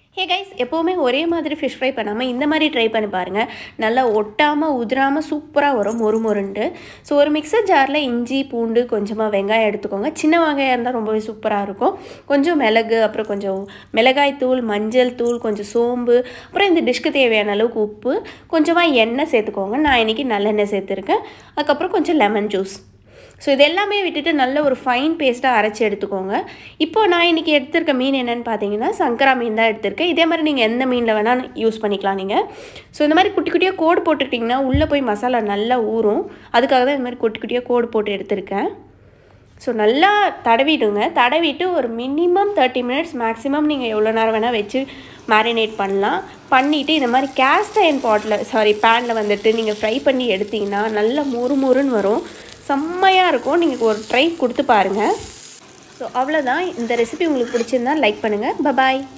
hey guys எப்போவுமே ஒரே மாதிரி ஃபிஷ் ஃப்ரை பண்ணாமல் இந்த மாதிரி ட்ரை பண்ணி பாருங்கள் நல்லா ஒட்டாமல் உதிராமல் சூப்பராக வரும் மொறு மொருண்டு ஸோ ஒரு மிக்சர் ஜாரில் இஞ்சி பூண்டு கொஞ்சமாக வெங்காயம் எடுத்துக்கோங்க சின்ன வெங்காயம் இருந்தால் ரொம்பவே சூப்பராக இருக்கும் கொஞ்சம் மிளகு அப்புறம் கொஞ்சம் மிளகாய் தூள் மஞ்சள் தூள் கொஞ்சம் சோம்பு அப்புறம் இந்த டிஷ்க்கு தேவையான அளவுக்கு உப்பு கொஞ்சமாக எண்ணெய் சேர்த்துக்கோங்க நான் இன்றைக்கி நல்லெண்ணெய் சேர்த்துருக்கேன் அதுக்கப்புறம் கொஞ்சம் லெமன் ஜூஸ் ஸோ இது எல்லாமே விட்டுட்டு நல்ல ஒரு ஃபைன் பேஸ்ட்டாக அரைச்சி எடுத்துக்கோங்க இப்போ நான் இன்றைக்கி எடுத்திருக்க மீன் என்னென்னு பார்த்தீங்கன்னா சங்கரா மீன் தான் எடுத்திருக்கேன் இதே மாதிரி நீங்கள் எந்த மீனில் வேணால் யூஸ் பண்ணிக்கலாம் நீங்கள் ஸோ இந்த மாதிரி குட்டி குட்டியாக கோடு போட்டுக்கிட்டிங்கன்னா உள்ளே போய் மசாலா நல்லா ஊறும் அதுக்காக தான் இந்த மாதிரி குட்டி குட்டியாக கோடு போட்டு எடுத்திருக்கேன் ஸோ நல்லா தடவிடுங்க தடவிட்டு ஒரு மினிமம் தேர்ட்டி மினிட்ஸ் மேக்ஸிமம் நீங்கள் எவ்வளோ நேரம் வேணால் வச்சு மேரினேட் பண்ணலாம் பண்ணிவிட்டு இந்த மாதிரி கேஸ்ட் அயன் பாட்டில் சாரி பேனில் வந்துட்டு நீங்கள் ஃப்ரை பண்ணி எடுத்திங்கன்னா நல்லா மொறு மொறுன்னு வரும் செம்மையாக இருக்கும் நீங்கள் ஒரு ட்ரை கொடுத்து பாருங்கள் ஸோ அவ்வளோதான் இந்த ரெசிபி உங்களுக்கு பிடிச்சிருந்தா லைக் பண்ணுங்கள் பபாய்